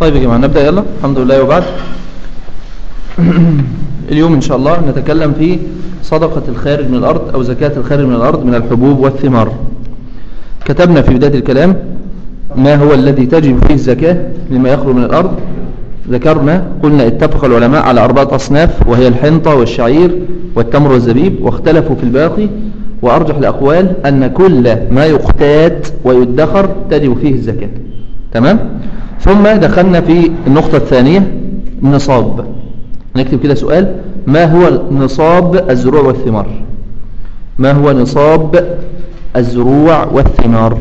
طيب يا جماعة نبدأ يلا الحمد لله وبعد اليوم إن شاء الله نتكلم في صدقة الخارج من الأرض أو زكاة الخارج من الأرض من الحبوب والثمار كتبنا في بداية الكلام ما هو الذي تجب فيه الزكاة لما يخرج من الأرض ذكرنا قلنا اتفق العلماء على أربعة أصناف وهي الحنطة والشعير والتمر والزبيب واختلفوا في الباقي وأرجح الأقوال أن كل ما يقتات ويدخر تجب فيه الزكاة تمام ثم دخلنا في النقطة الثانية النصاب نكتب كده سؤال ما هو نصاب الزروع والثمار ما هو نصاب الزروع والثمار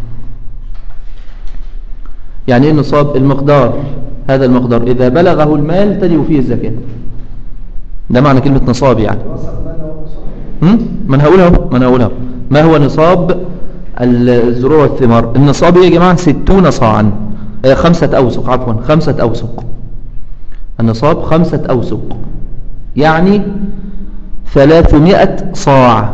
يعني ايه نصاب المقدار هذا المقدار إذا بلغه المال تجب فيه الزكاة ده معنى كلمة نصاب يعني هم؟ من هقولها من هقولها ما هو نصاب الزروع والثمار النصاب يا جماعة ستون صاعا خمسة أوسق عفوا خمسة أوسق النصاب خمسة أوسق يعني ثلاثمائة صاع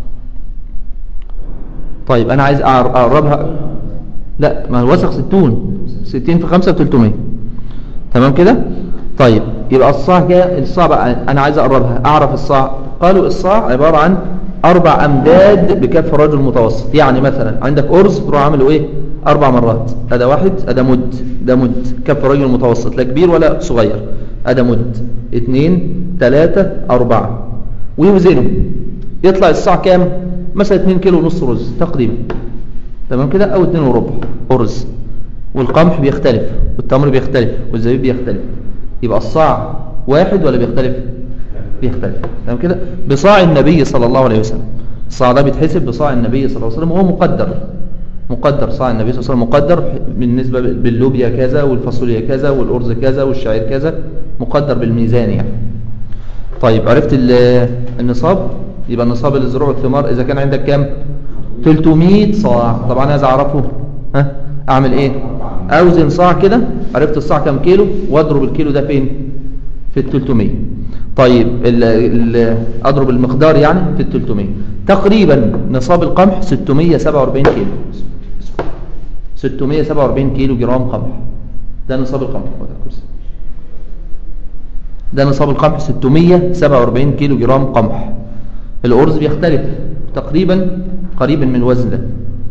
طيب أنا عايز أقربها لا ما الوسق ستون ستين في خمسة بتلتمية تمام كده طيب يبقى الصاع كده الصاع بقى أنا عايز أقربها أعرف الصاع قالوا الصاع عبارة عن أربع أمداد بكف رجل متوسط يعني مثلا عندك أرز تروح عامله إيه أربع مرات هذا واحد هذا مد ده مد كف رجل متوسط لا كبير ولا صغير هذا مد اثنين ثلاثة أربعة ويوزنه يطلع الصاع كام مثلا 2 كيلو ونص رز تقريبا تمام كده أو 2 وربع أرز والقمح بيختلف والتمر بيختلف والزبيب بيختلف يبقى الصاع واحد ولا بيختلف بيختلف تمام كده بصاع النبي صلى الله عليه وسلم الصاع ده بيتحسب بصاع النبي صلى الله عليه وسلم وهو مقدر مقدر صاع النبي صلى الله عليه وسلم مقدر بالنسبة باللوبيا كذا والفاصوليا كذا والأرز كذا والشعير كذا مقدر بالميزان يعني طيب عرفت النصاب يبقى النصاب للزروع والثمار إذا كان عندك كام 300 صاع طبعا عايز أعرفه ها أعمل إيه أوزن صاع كده عرفت الصاع كام كيلو وأضرب الكيلو ده فين في ال 300 طيب ال ال أضرب المقدار يعني في ال 300 تقريبا نصاب القمح 647 كيلو 647 كيلو جرام قمح ده نصاب القمح ده نصاب القمح 647 كيلو جرام قمح الأرز بيختلف تقريبا قريبا من الوزن ده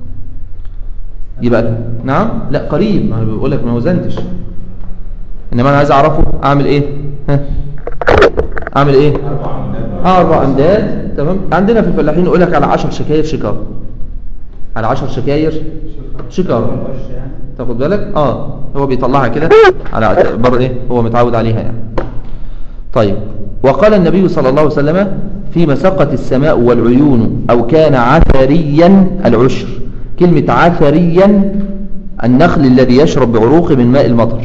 يبقى نعم لا قريب ما انا بقول لك ما وزنتش انما انا عايز اعرفه اعمل ايه ها اعمل ايه اه اربع امداد تمام عندنا في الفلاحين يقول لك على 10 شكاير شكاره على 10 شكاير شكاره تاخد بالك اه هو بيطلعها كده على بر ايه هو متعود عليها يعني طيب وقال النبي صلى الله عليه وسلم فيما سقت السماء والعيون أو كان عثريا العشر كلمة عثريا النخل الذي يشرب بعروقه من ماء المطر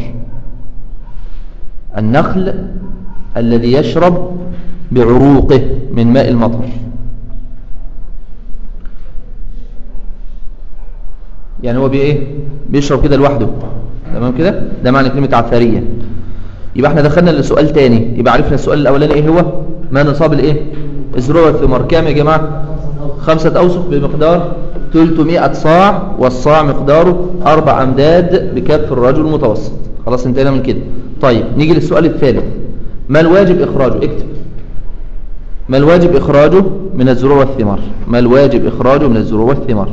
النخل الذي يشرب بعروقه من ماء المطر يعني هو بايه بيشرب كده لوحده تمام كده ده معنى كلمة عثريا يبقى احنا دخلنا لسؤال تاني يبقى عرفنا السؤال الاولاني ايه هو ما نصاب الايه الزروع والثمار كام يا جماعه خمسة اوسق بمقدار 300 صاع والصاع مقداره اربع امداد بكف الرجل المتوسط خلاص انتهينا من كده طيب نيجي للسؤال الثالث ما الواجب اخراجه اكتب ما الواجب اخراجه من الزروع والثمار ما الواجب اخراجه من الزروع والثمار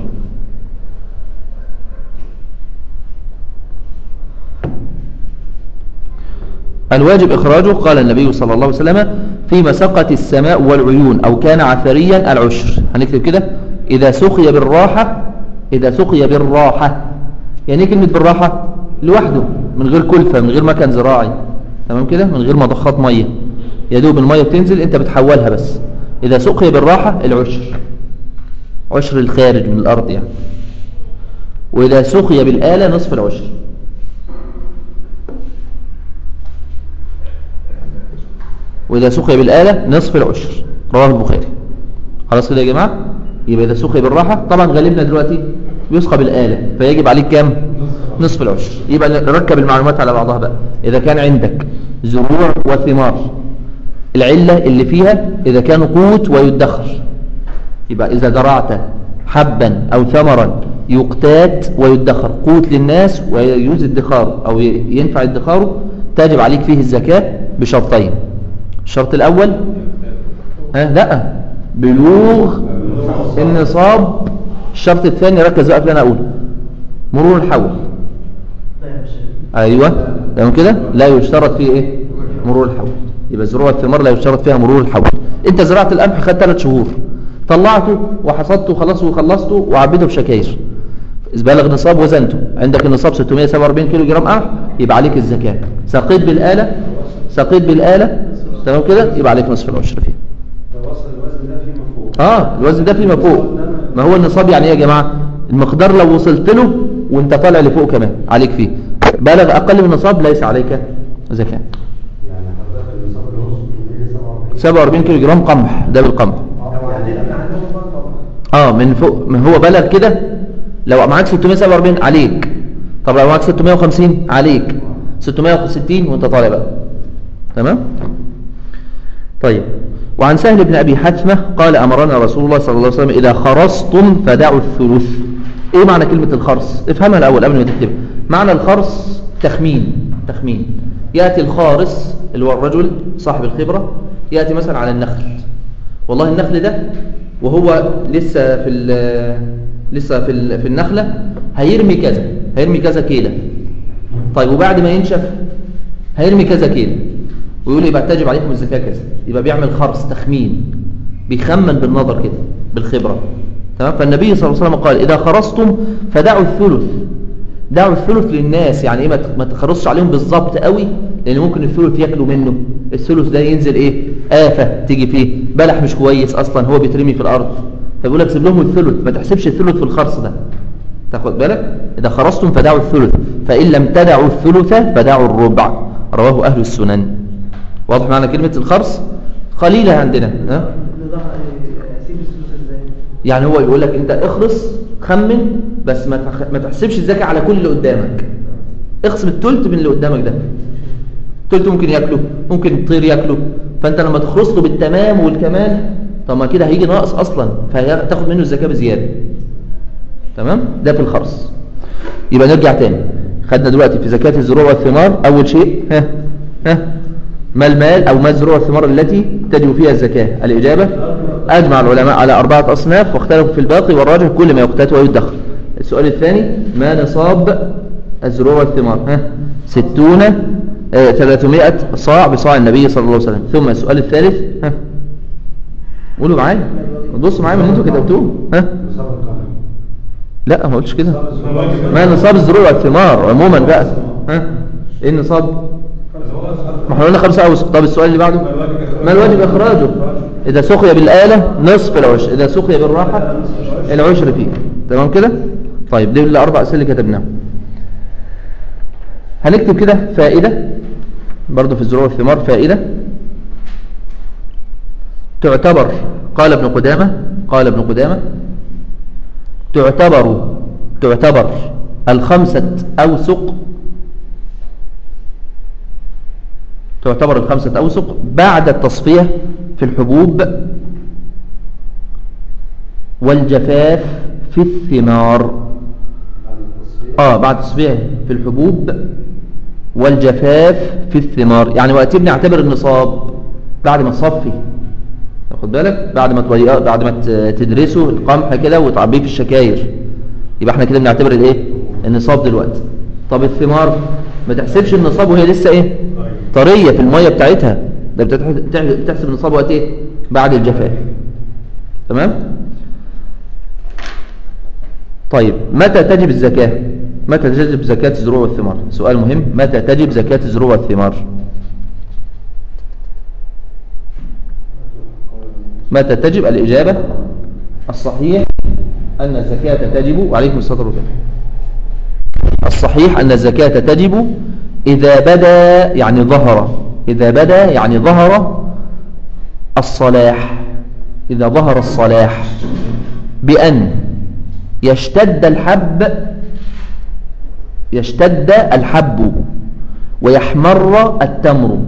الواجب إخراجه قال النبي صلى الله عليه وسلم فيما سقت السماء والعيون أو كان عثريا العشر هنكتب كده إذا سقي بالراحة إذا سقي بالراحة يعني كلمة بالراحة لوحده من غير كلفة من غير مكان زراعي تمام كده من غير مضخات مية يا دوب المية بتنزل انت بتحولها بس إذا سقي بالراحة العشر عشر الخارج من الأرض يعني وإذا سقي بالآلة نصف العشر وإذا سقي بالآلة نصف العشر رواه البخاري خلاص كده يا جماعة يبقى إذا سقي بالراحة طبعا غالبنا دلوقتي بيسقى بالآلة فيجب عليك كام نصف العشر يبقى نركب المعلومات على بعضها بقى إذا كان عندك زروع وثمار العلة اللي فيها إذا كان قوت ويدخر يبقى إذا زرعت حبا أو ثمرا يقتات ويدخر قوت للناس ويجوز ادخاره أو ينفع ادخاره تجب عليك فيه الزكاة بشرطين الشرط الأول ها لا بلوغ النصاب الشرط الثاني ركز بقى في اللي انا اقوله مرور الحول ايوه تمام كده لا يشترط فيه ايه مرور الحول يبقى زروع الثمار لا يشترط فيها مرور الحول انت زرعت القمح خد ثلاث شهور طلعته وحصدته خلاص وخلصته وعبيته بشكاير بلغ نصاب وزنته عندك النصاب 647 كيلو جرام قمح يبقى عليك الزكاة سقيت بالآلة سقيت بالآلة تمام كده يبقى عليك نصف العشر فيه اه الوزن ده فيما فوق ما هو النصاب يعني ايه يا جماعة المقدار لو وصلت له وانت طالع لفوق كمان عليك فيه بلغ اقل من النصاب ليس عليك زكاة يعني حضرتك النصاب اللي هو 647 47 كيلو جرام قمح ده بالقمح اه من فوق ما هو بلغ كده لو معاك 647 عليك طب لو معاك 650 عليك 660 وانت طالع بقى تمام طيب وعن سهل بن أبي حتمة قال أمرنا رسول الله صلى الله عليه وسلم إذا خرصتم فدعوا الثلث إيه معنى كلمة الخرص افهمها الأول قبل ما تكتبها معنى الخرص تخمين تخمين يأتي الخارص اللي هو الرجل صاحب الخبرة يأتي مثلا على النخل والله النخل ده وهو لسه في ال- لسه في ال- في النخلة هيرمي كذا هيرمي كذا كيلة طيب وبعد ما ينشف هيرمي كذا كيلة ويقول يبقى تجب عليكم الزكاة كذا يبقى بيعمل خرص تخمين بيخمن بالنظر كده بالخبرة تمام فالنبي صلى الله عليه وسلم قال إذا خرصتم فدعوا الثلث دعوا الثلث للناس يعني ايه ما ت- ما تخرصش عليهم بالظبط قوي لان ممكن الثلث ياكلوا منه الثلث ده ينزل ايه آفة تيجي فيه بلح مش كويس اصلا هو بيترمي في الارض فبيقول لك سيب لهم الثلث ما تحسبش الثلث في الخرص ده تاخد بالك إذا خرصتم فدعوا الثلث فإن لم تدعوا الثلث فدعوا الربع رواه أهل السنن واضح معنى كلمة الخرص قليلة عندنا ها؟ يعني هو يقول لك انت اخرص خمن بس ما تخ- ما تحسبش الزكاة على كل اللي قدامك اقسم التلت من اللي قدامك ده التلت ممكن ياكله ممكن الطير ياكله فانت لما تخرص له بالتمام والكمال طب ما كده هيجي ناقص اصلا فتاخد منه الزكاة بزيادة تمام ده في الخرص يبقى نرجع تاني خدنا دلوقتي في زكاة الزروع والثمار اول شيء ها ها ما المال او ما الزروع والثمار التي تجب فيها الزكاة الاجابة اجمع العلماء على اربعة اصناف واختلفوا في الباقي والراجح كل ما يقتات ويدخر السؤال الثاني ما نصاب الزروع والثمار ها ستون آه، 300 صاع بصاع النبي صلى الله عليه وسلم ثم السؤال الثالث ها قولوا معايا بصوا معايا من اللي انتوا كتبتوه ها نصاب القمح لا ما قلتش كده ما نصاب الزروع والثمار عموما بقى ها ايه النصاب ما احنا قلنا خمسة اوسق طب السؤال اللي بعده ما الواجب اخراجه اذا سقي بالآلة نصف العشر اذا سقي بالراحة العشر فيه تمام كده طيب دي الاربع اسئله اللي كتبناهم هنكتب كده فائدة برضو في الزروع والثمار فائدة تعتبر قال ابن قدامة قال ابن قدامة تعتبر تعتبر الخمسة أوسق تعتبر الخمسة أوسق بعد التصفية في الحبوب والجفاف في الثمار بعد التصفية آه بعد التصفية في الحبوب والجفاف في الثمار يعني وقتي بنعتبر النصاب بعد ما تصفي واخد بالك بعد ما تضيق بعد ما ت- تدرسه القمح كده وتعبيه في الشكاير يبقى احنا كده بنعتبر الايه النصاب دلوقتي طب الثمار ما تحسبش النصاب وهي لسه ايه طريه في الميه بتاعتها ده بتتح- بتح- بتحسب النصاب وقت ايه بعد الجفاف تمام طيب متى تجب الزكاة متى تجب زكاة الزروع والثمار سؤال مهم متى تجب زكاة الزروع والثمار متى تجب الإجابة الصحيح أن الزكاة تجب وعليكم الصلاة والسلام الصحيح أن الزكاة تجب إذا بدا يعني ظهر إذا بدا يعني ظهر الصلاح إذا ظهر الصلاح بأن يشتد الحب يشتد الحب ويحمر التمر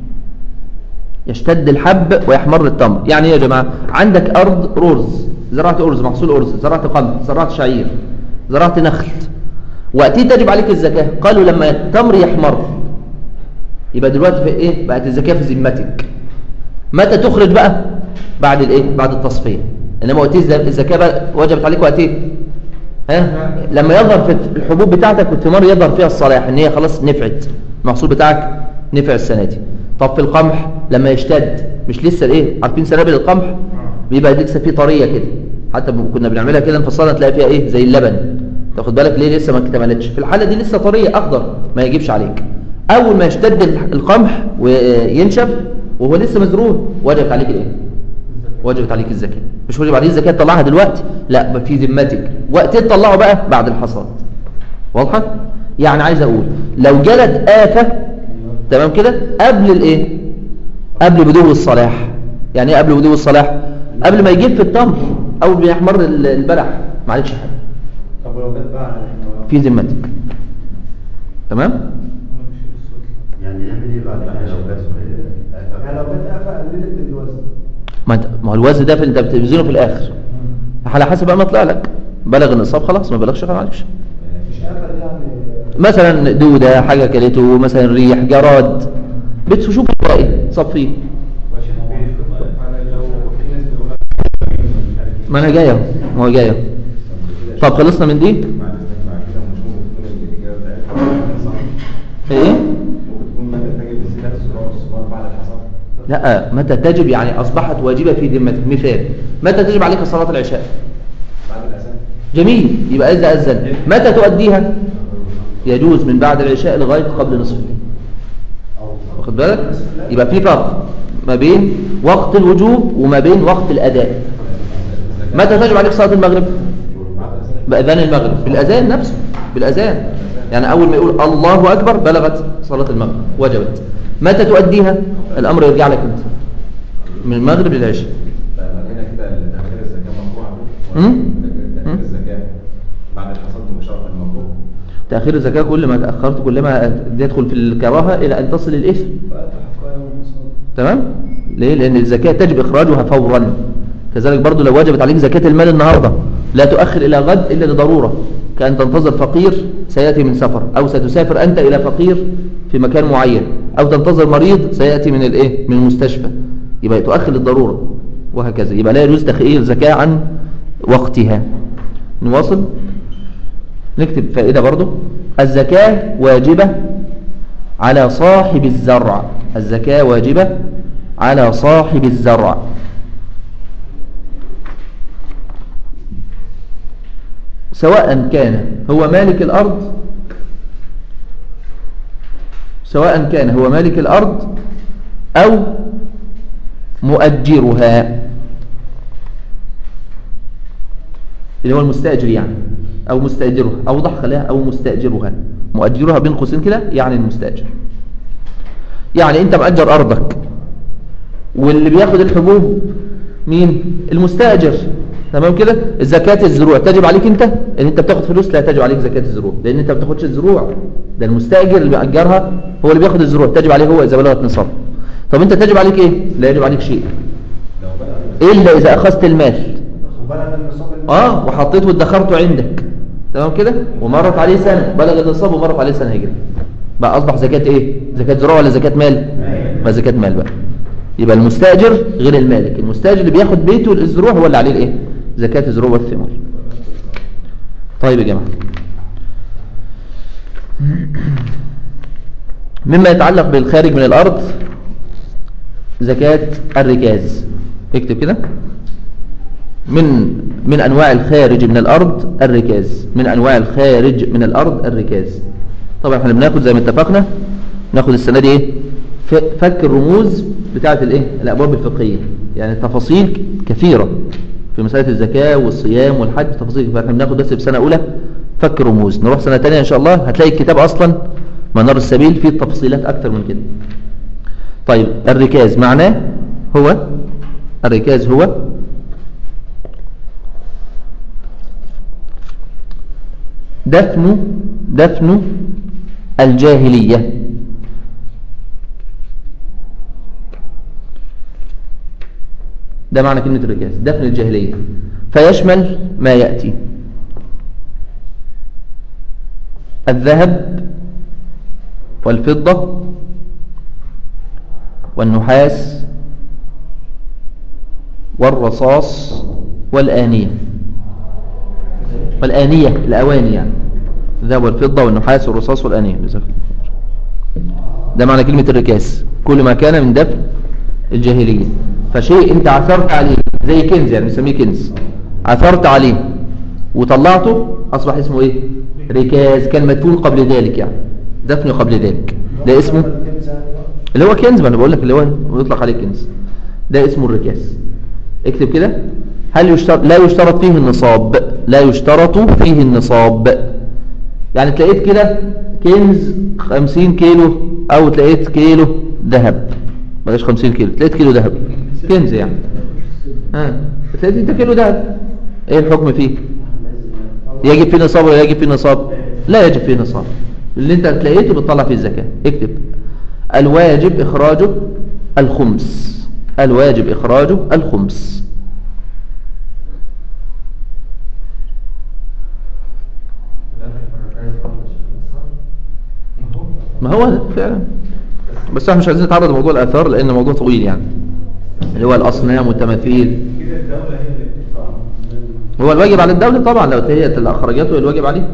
يشتد الحب ويحمر التمر يعني إيه يا جماعة عندك أرض أرز زرعت أرز محصول أرز زرعت قمح زرعت شعير زرعت نخل وقتين تجب عليك الزكاة قالوا لما التمر يحمر يبقى دلوقتي في ايه بقت الزكاة في ذمتك متى تخرج بقى بعد الايه بعد التصفية انما وقتين الز- الزكاة بقى وجبت عليك وقتين ها لما يظهر في الحبوب بتاعتك والثمار يظهر فيها الصلاح ان هي خلاص نفعت المحصول بتاعك نفع السنة دي طب في القمح لما يشتد مش لسه الايه عارفين سنابل القمح بيبقى لسه فيه طريه كده حتى ب- كنا بنعملها كده نفصلها تلاقي فيها ايه زي اللبن تاخد بالك ليه لسه ما اكتملتش في الحاله دي لسه طريه اخضر ما يجيبش عليك اول ما يشتد ال- القمح وينشف وهو لسه مزروع وجبت عليك الايه وجبت عليك الزكاه مش وجب عليك الزكاه تطلعها دلوقتي لا في ذمتك وقت تطلعه بقى بعد الحصاد واضحه يعني عايز اقول لو جلت افه تمام كده قبل الايه قبل بدو الصلاح يعني ايه قبل بدو الصلاح قبل ما يجيب في التمر اول ما يحمر ال- البلح ما عليكش حاجه طب ولو جت بقى على- في ذمتك تمام يعني نعمل ايه بعد كده لو جت يعني لو جت قفا قللت الوزن ما انت ما هو الوزن ده في انت بتوزنه في الاخر على حسب بقى ما طلع لك بلغ النصاب خلاص ما بلغش خلاص معلش مش قفا دي يعني مثلا دودة حاجة كلته مثلا ريح جراد بتشوف بقى ايه صفيه ما انا جاي اهو ما هو جاي اهو طب خلصنا من دي ايه لا متى تجب يعني اصبحت واجبة في ذمتك مثال متى تجب عليك صلاة العشاء جميل يبقى اذا اذن متى تؤديها يجوز من بعد العشاء لغاية قبل نصف الليل واخد بالك يبقى في فرق ما بين وقت الوجوب وما بين وقت الاداء متى تجب عليك صلاة المغرب بأذان المغرب بالأذان نفسه بالأذان يعني أول ما يقول الله أكبر بلغت صلاة المغرب وجبت متى تؤديها الأمر يرجع لك أنت من المغرب للعشاء أمم؟ أمم؟ بعد الحصاد مباشرة المكروه تأخير الزكاة كل ما تأخرت كل ما يدخل في الكراهة إلى أن تصل الإثم تمام ليه لأن الزكاة تجب إخراجها فورا كذلك برضو لو وجبت عليك زكاة المال النهاردة لا تؤخر إلى غد إلا لضرورة كأن تنتظر فقير سيأتي من سفر أو ستسافر أنت إلى فقير في مكان معين أو تنتظر مريض سيأتي من الإيه من المستشفى يبقى تؤخر للضرورة وهكذا يبقى لا يجوز تأخير زكاة عن وقتها نواصل نكتب فائدة برضو الزكاة واجبة على صاحب الزرع الزكاة واجبة على صاحب الزرع سواء كان هو مالك الأرض سواء كان هو مالك الأرض أو مؤجرها اللي هو المستأجر يعني أو مستأجرها أوضح خلاها أو مستأجرها مؤجرها بين قوسين كده يعني المستأجر يعني أنت مأجر أرضك واللي بياخد الحبوب مين المستأجر تمام كده زكاة الزروع تجب عليك انت ان انت بتاخد فلوس لا تجب عليك زكاة الزروع لان انت ما بتاخدش الزروع ده المستأجر اللي بيأجرها هو اللي بياخد الزروع تجب عليه هو اذا بلغت نصاب طب انت تجب عليك ايه لا يجب عليك شيء الا اذا اخذت المال وبلغ النصاب المال. اه وحطيته وادخرته عندك تمام كده ومرت عليه سنة بلغ النصاب ومرت عليه سنة هجري بقى اصبح زكاة ايه زكاة زراعة ولا زكاة مال ما زكاة مال بقى يبقى المستأجر غير المالك المستأجر اللي بياخد بيته الزروع هو اللي عليه الايه زكاة الزروع والثمار طيب يا جماعة مما يتعلق بالخارج من الأرض زكاة الركاز اكتب كده من من أنواع الخارج من الأرض الركاز من أنواع الخارج من الأرض الركاز طبعا احنا بناخد زي ما اتفقنا ناخد السنة دي ايه ف- فك الرموز بتاعة الايه الأبواب الفقهية يعني تفاصيل كثيرة في مسألة الزكاة والصيام والحج تفاصيل فاحنا بناخد بس في سنة أولى فك رموز نروح سنة تانية إن شاء الله هتلاقي الكتاب أصلا منار السبيل فيه تفصيلات أكتر من كده طيب الركاز معناه هو الركاز هو دفن دفن الجاهلية ده معنى كلمة الركاز دفن الجاهلية فيشمل ما يأتي الذهب والفضة والنحاس والرصاص والآنية والآنية الأواني يعني الذهب والفضة والنحاس والرصاص والآنية جزاك الله خير. ده معنى كلمة الركاز كل ما كان من دفن الجاهلية فشيء انت عثرت عليه زي كنز يعني بنسميه كنز عثرت عليه وطلعته أصبح اسمه ايه ركاز كان مدفون قبل ذلك يعني دفن قبل ذلك ده اسمه اللي هو كنز ما انا بقول لك اللي هو يطلق عليه كنز ده اسمه الركاز اكتب كده هل يشترط لا يشترط فيه النصاب لا يشترط فيه النصاب يعني تلاقيت كده كنز 50 كيلو او تلاقيت كيلو ذهب بلاش 50 كيلو تلاقيت كيلو ذهب كنز يعني ها تلاقيت انت كيلو ذهب ايه الحكم فيه يجب فيه نصاب ولا يجب فيه نصاب لا يجب فيه نصاب اللي انت تلاقيته بتطلع فيه الزكاة اكتب الواجب اخراجه الخمس الواجب اخراجه الخمس ما هو ده فعلا بس احنا مش عايزين نتعرض لموضوع الاثار لان الموضوع طويل يعني اللي هو الاصنام والتماثيل كده الدولة هي اللي بتدفع هو الواجب على الدولة طبعا لو هي اللي اخرجته الواجب عليه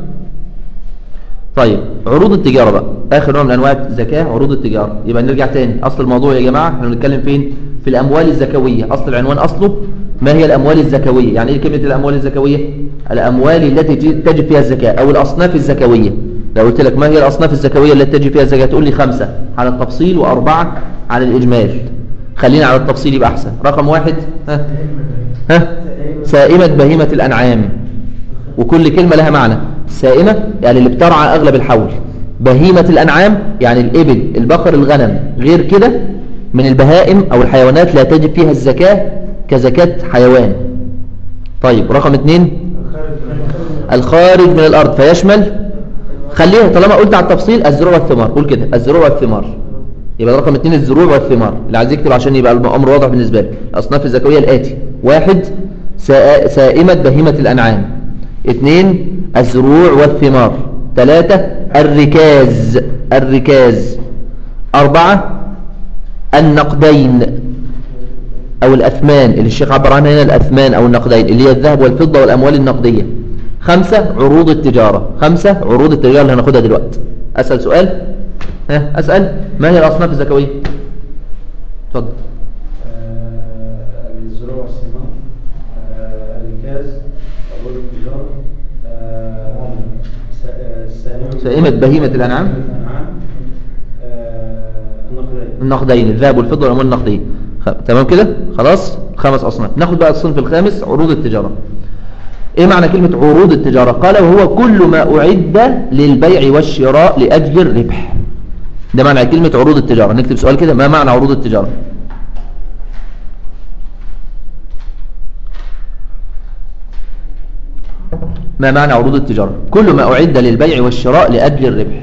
طيب عروض التجارة بقى اخر نوع من انواع الزكاة عروض التجارة يبقى نرجع تاني اصل الموضوع يا جماعة احنا بنتكلم فين في الاموال الزكوية اصل العنوان اصله ما هي الاموال الزكوية يعني ايه كلمة الاموال الزكوية الاموال التي تجب فيها الزكاة او الاصناف الزكوية لو قلت لك ما هي الاصناف الزكوية التي تجب فيها الزكاة تقول لي خمسة على التفصيل واربعة على الاجمال خلينا على التفصيل يبقى احسن رقم واحد ها ها سائمة بهيمة الأنعام وكل كلمة لها معنى سائمة يعني اللي بترعى أغلب الحول بهيمة الأنعام يعني الإبل البقر الغنم غير كده من البهائم أو الحيوانات لا تجب فيها الزكاة كزكاة حيوان طيب رقم اتنين الخارج من الأرض فيشمل خليها طالما قلت على التفصيل الزروع والثمار قول كده الزروع والثمار يبقى رقم اتنين الزروع والثمار اللي عايز يكتب عشان يبقى الأمر واضح بالنسبة لي أصناف الزكوية الآتي واحد سا- سائمة بهيمة الأنعام اثنين الزروع والثمار ثلاثة الركاز الركاز أربعة النقدين أو الأثمان اللي الشيخ عبر عنها هنا الأثمان أو النقدين اللي هي الذهب والفضة والأموال النقدية خمسة عروض التجارة خمسة عروض التجارة اللي هناخدها دلوقتي أسأل سؤال ها أسأل ما هي الأصناف الزكوية اتفضل آه، الزراعة والثمار آه، الكاز عروض التجارة آه، سا- آه، السائمة سائمة بهيمة الأنعام. الأنعام آه، النقدين النقدين الذهب والفضة والأموال النقدية خ... تمام كده خلاص خمس أصناف ناخد بقى الصنف الخامس عروض التجارة ايه معنى كلمة عروض التجارة قال وهو كل ما أعد للبيع والشراء لأجل الربح ده معنى كلمة عروض التجارة نكتب سؤال كده ما معنى عروض التجارة ما معنى عروض التجارة كل ما أعد للبيع والشراء لأجل الربح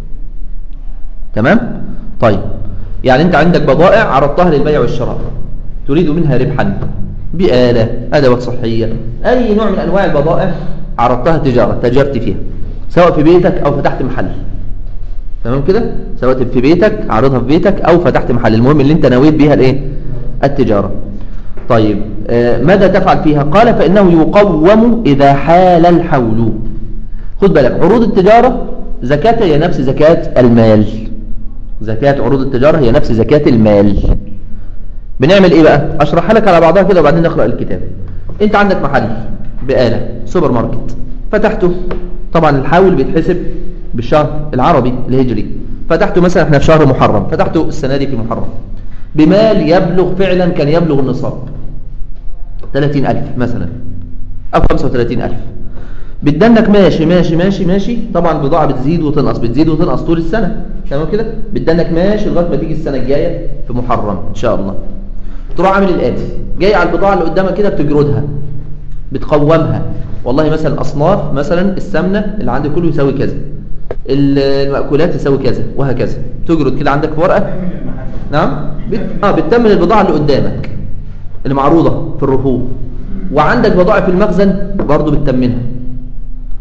تمام طيب يعني انت عندك بضائع عرضتها للبيع والشراء تريد منها ربحا بآلة أدوات صحية أي نوع من أنواع البضائع عرضتها تجارة تجرت فيها سواء في بيتك أو فتحت محل تمام كده سواء في بيتك عرضها في بيتك أو فتحت محل المهم اللي انت نويت بيها الايه التجارة طيب آه ماذا تفعل فيها قال فإنه يقوم إذا حال الحول خد بالك عروض التجارة زكاة هي نفس زكاة المال زكاة عروض التجارة هي نفس زكاة المال بنعمل ايه بقى اشرحها لك على بعضها كده وبعدين نقرأ الكتاب انت عندك محل بقالة سوبر ماركت فتحته طبعا الحول بيتحسب بالشهر العربي الهجري فتحته مثلا احنا في شهر محرم فتحته السنة دي في محرم بمال يبلغ فعلا كان يبلغ النصاب 30000 مثلا أو 35000 بتدنك ماشي ماشي ماشي ماشي طبعا البضاعة بتزيد وتنقص بتزيد وتنقص طول السنة تمام كده بتدنك ماشي لغاية ما تيجي السنة الجاية في محرم إن شاء الله تروح عامل الآتي جاي على البضاعة اللي قدامك كده بتجردها بتقومها والله مثلا أصناف مثلا السمنة اللي عندي كله يساوي كذا المأكولات يساوي كذا وهكذا تجرد كده عندك في ورقة نعم بت... اه بتتمن البضاعة اللي قدامك اللي معروضة في الرفوف وعندك بضائع في المخزن برضو بتتمنها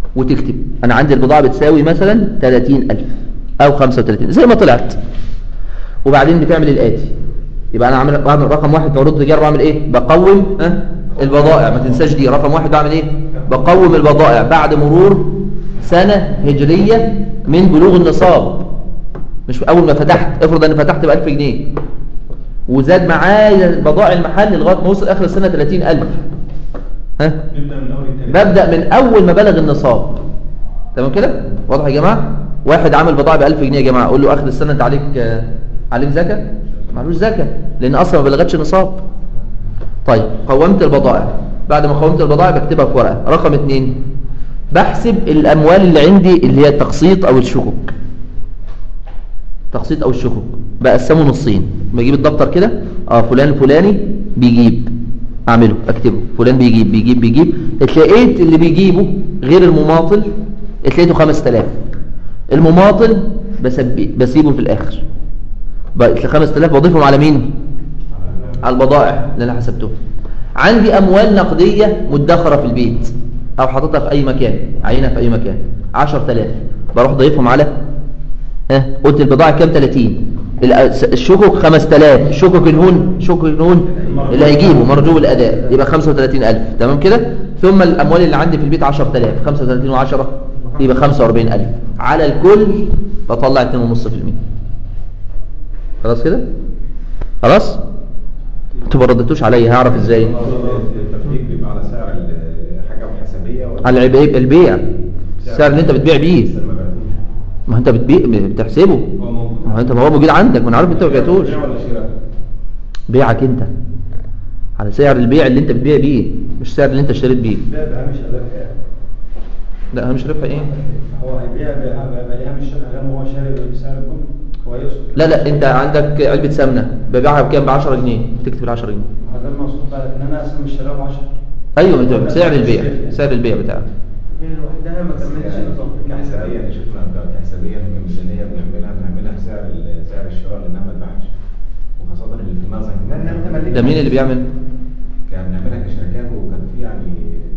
وتكتب أنا عندي البضاعة بتساوي مثلا 30000 أو 35 زي ما طلعت وبعدين بتعمل الآتي يبقى أنا عامل بعمل رقم واحد في عروض التجارة بعمل إيه بقوم ها البضائع ما تنساش دي رقم واحد بعمل إيه بقوم البضائع بعد مرور سنة هجرية من بلوغ النصاب مش أول ما فتحت افرض أنا فتحت ب 1000 جنيه وزاد معايا بضائع المحل لغاية ما وصل آخر السنة 30000 ها نبدا من اول التاريخ ببدأ من أول ما بلغ النصاب تمام كده واضح يا جماعة واحد عامل بضاعة ب 1000 جنيه يا جماعة أقول له آخر السنة أنت عليك آه، عليك زكاة معلوش زكاة لأن أصلا ما بلغتش النصاب طيب قومت البضائع بعد ما قومت البضائع بكتبها في ورقة رقم اتنين بحسب الأموال اللي عندي اللي هي التقسيط أو الشكوك تقسيط أو الشكوك بقسمه نصين بجيب الدفتر كده اه فلان الفلاني بيجيب اعمله اكتبه فلان بيجيب بيجيب بيجيب اتلاقيت اللي بيجيبه غير المماطل اتلاقيته 5000 المماطل بسبي بسيبه في الاخر بقى ال 5000 بضيفهم على مين على البضائع اللي انا حسبتهم عندي اموال نقديه مدخره في البيت او حاططها في اي مكان عينها في اي مكان 10000 بروح ضيفهم على ها قلت البضاعه كام 30 الأ- الشكك 5000 الشكك الهون شكك الهون اللي هيجيبه مرجو الاداء يبقى 35000 تمام كده ثم الاموال اللي عندي في البيت 10000 35 و10 يبقى 45000 على الكل بطلع 2.5% خلاص كده خلاص انتوا ما ردتوش عليا هعرف ازاي التفكيك بيبقى على سعر الحاجه وحسابيه ولا على العب- البيع السعر اللي انت بتبيع بيه لسه ما بعتوش ما انت بتبيع بتحسبه هو موجود ما هو انت ما هو موجود عندك ما انا عارف انت ما بعتوش بيع ولا شراء بيعك انت على سعر البيع اللي انت بتبيع بيه مش سعر اللي انت اشتريت بيه لا ده مش الربح لا مش ربح ايه هو هيبيع بيها مش غير هو شاري بسعر الكل هو يقصد لا لا انت عندك علبة سمنة ببيعها بكام ب 10 جنيه تكتب ال 10 جنيه هذا المقصود بقى ان انا اصلا مش شاريها ب 10 ايوه انت بسعر البيع سعر البيع بتاعك هي لوحدها ما كملتش النظام كحسابيه انا شفنا كحسابيه كميزانيه بنعملها بنعملها بسعر ال- سعر الشراء لانها ما اتباعتش وخاصه اللي في المخزن لأن أنت كمان مليك ده مين اللي بيعمل كان بنعملها كشركات وكان في يعني